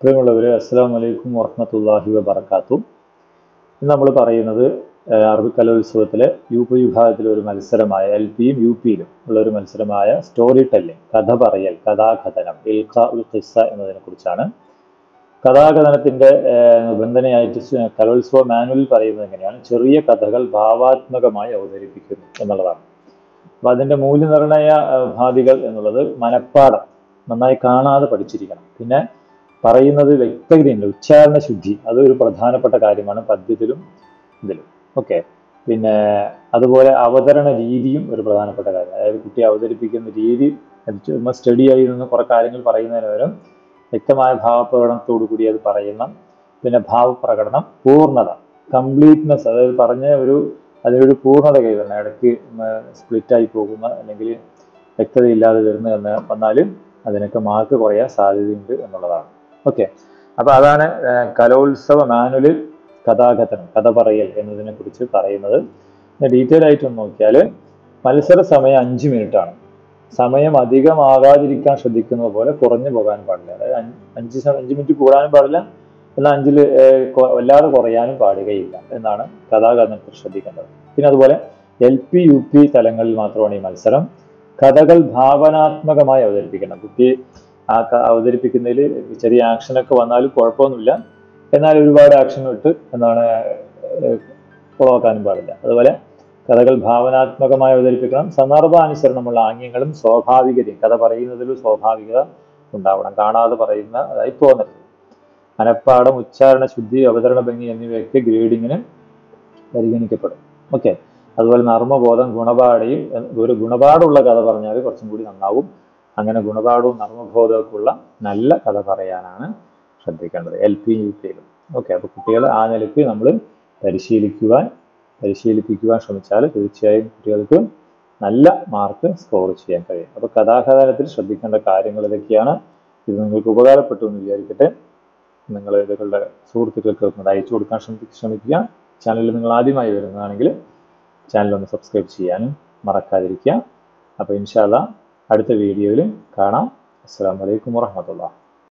പ്രിയമുള്ളവരെ അസ്സാം വലൈക്കും വറഹമത്തല്ലാഹി വബർക്കാത്തു ഇന്ന് നമ്മൾ പറയുന്നത് ഏഹ്, അറബി കലോത്സവത്തിലെ യു പി വിഭാഗത്തിലെ ഒരു മത്സരമായ എൽ പിയും യു പിയിലും ഉള്ള ഒരു മത്സരമായ സ്റ്റോറി ടെല്ലിംഗ് കഥ പറയൽ കഥാകഥനം ഇൽഖ ഉൽ ഖിസ്സ എന്നതിനെ കുറിച്ചാണ് കഥാകഥനത്തിന്റെ ഏഹ്, നിബന്ധനയായിട്ട് സ് കലോത്സവ മാനുവലിൽ പറയുന്നത് എങ്ങനെയാണ് ചെറിയ കഥകൾ ഭാവാത്മകമായി അവതരിപ്പിക്കുന്നു എന്നുള്ളതാണ് അപ്പൊ അതിന്റെ മൂല്യനിർണയ ഏഹ്, ഉപാധികൾ എന്നുള്ളത് മനപ്പാടം നന്നായി കാണാതെ പഠിച്ചിരിക്കണം പിന്നെ പറയുന്നത് വ്യക്തതയുണ്ട് ഉച്ചാരണ ശുദ്ധി അത് ഒരു പ്രധാനപ്പെട്ട കാര്യമാണ് പദ്യത്തിലും ഇതിലും ഓക്കെ പിന്നെ അതുപോലെ അവതരണ രീതിയും ഒരു പ്രധാനപ്പെട്ട കാര്യം അതായത് കുട്ടി അവതരിപ്പിക്കുന്ന രീതി അത് ചുമ്മാ സ്റ്റഡി ആയി നിന്ന് കുറെ കാര്യങ്ങൾ പറയുന്നതിന് പകരം വ്യക്തമായ ഭാവപ്രകടനത്തോടു കൂടി അത് പറയുന്ന പിന്നെ ഭാവപ്രകടനം പൂർണ്ണത കംപ്ലീറ്റ്നെസ് അതായത് പറഞ്ഞ ഒരു അതിനൊരു പൂർണ്ണത കൈവരണം ഇടയ്ക്ക് സ്പ്ലിറ്റായി പോകുന്ന അല്ലെങ്കിൽ വ്യക്തതയില്ലാതെ വരുന്ന എന്ന് വന്നാൽ അതിനൊക്കെ മാർക്ക് കുറയാൻ സാധ്യതയുണ്ട് എന്നുള്ളതാണ് ഓക്കെ അപ്പൊ അതാണ് ആ, കലോത്സവ മാനുവലിൽ കഥാകഥനം കഥ പറയൽ എന്നതിനെ കുറിച്ച് പറയുന്നത് ഡീറ്റെയിൽ ആയിട്ട് ഒന്ന് നോക്കിയാൽ മത്സര സമയം അഞ്ച് മിനിറ്റ് ആണ് സമയം അധികമാകാതിരിക്കാൻ ശ്രദ്ധിക്കുന്നത് പോലെ കുറഞ്ഞു പോകാൻ പാടില്ല അതായത് അഞ്ച് അഞ്ച് സ- അഞ്ച് മിനിറ്റ് കൂടാനും പാടില്ല എന്നാൽ അഞ്ചിൽ വല്ലാതെ കുറയാനും പാടുകയില്ല എന്നാണ് കഥാകഥനത്തിൽ ശ്രദ്ധിക്കേണ്ടത് പിന്നെ അതുപോലെ എൽ പി യു പി തലങ്ങളിൽ മാത്രമാണ് ഈ മത്സരം കഥകൾ ഭാവനാത്മകമായി അവതരിപ്പിക്കണം കുട്ടി ആ ക- അവതരിപ്പിക്കുന്നതിൽ ചെറിയ ആക്ഷനൊക്കെ വന്നാലും കുഴപ്പമൊന്നുമില്ല എന്നാൽ ഒരുപാട് ആക്ഷൻ ഇട്ട് എന്താണ് കുളവാക്കാനും പാടില്ല അതുപോലെ കഥകൾ ഭാവനാത്മകമായി അവതരിപ്പിക്കണം സന്ദർഭാനുസരണമുള്ള ആംഗ്യങ്ങളും സ്വാഭാവികതയും കഥ പറയുന്നതിൽ സ്വാഭാവികത ഉണ്ടാവണം കാണാതെ പറയുന്നതായി തോന്നരുത് മനപ്പാടം ഉച്ചാരണ ശുദ്ധി അവതരണ ഭംഗി എന്നിവയൊക്കെ ഗ്രേഡിങ്ങിന് പരിഗണിക്കപ്പെടും ഓക്കെ അതുപോലെ നർമ്മബോധം ഗുണപാഠയും എ- ഒരു ഗുണപാഠമുള്ള കഥ പറഞ്ഞാൽ കുറച്ചും കൂടി നന്നാവും അങ്ങനെ ഗുണപാഠവും നർമ്മബോധവും ഒക്കെ ഉള്ള നല്ല കഥ പറയാനാണ് ശ്രദ്ധിക്കേണ്ടത് എൽ പി യു പിയിലും ഓക്കെ അപ്പോൾ കുട്ടികളെ ആ നിലയ്ക്ക് നമ്മൾ പരിശീലിക്കുവാൻ പരിശീലിപ്പിക്കുവാൻ ശ്രമിച്ചാൽ തീർച്ചയായും കുട്ടികൾക്ക് നല്ല മാർക്ക് സ്കോർ ചെയ്യാൻ കഴിയും അപ്പോൾ കഥാകഥനത്തിൽ ശ്രദ്ധിക്കേണ്ട കാര്യങ്ങൾ ഇതൊക്കെയാണ് ഇത് നിങ്ങൾക്ക് ഉപകാരപ്പെട്ടു എന്ന് വിചാരിക്കട്ടെ നിങ്ങൾ ഇതുങ്ങളുടെ സുഹൃത്തുക്കൾക്ക് ഒന്ന് അയച്ചു കൊടുക്കാൻ ശ്രമി ശ്രമിക്കുക ചാനലിൽ നിങ്ങൾ ആദ്യമായി വരുന്നതാണെങ്കിൽ ചാനൽ ഒന്ന് സബ്സ്ക്രൈബ് ചെയ്യാനും മറക്കാതിരിക്കുക അപ്പോൾ ഇൻഷാല്ല അടുത്ത വീഡിയോയിൽ കാണാം അസ്സാം വലൈക്കും വാഹമത്തുള്ള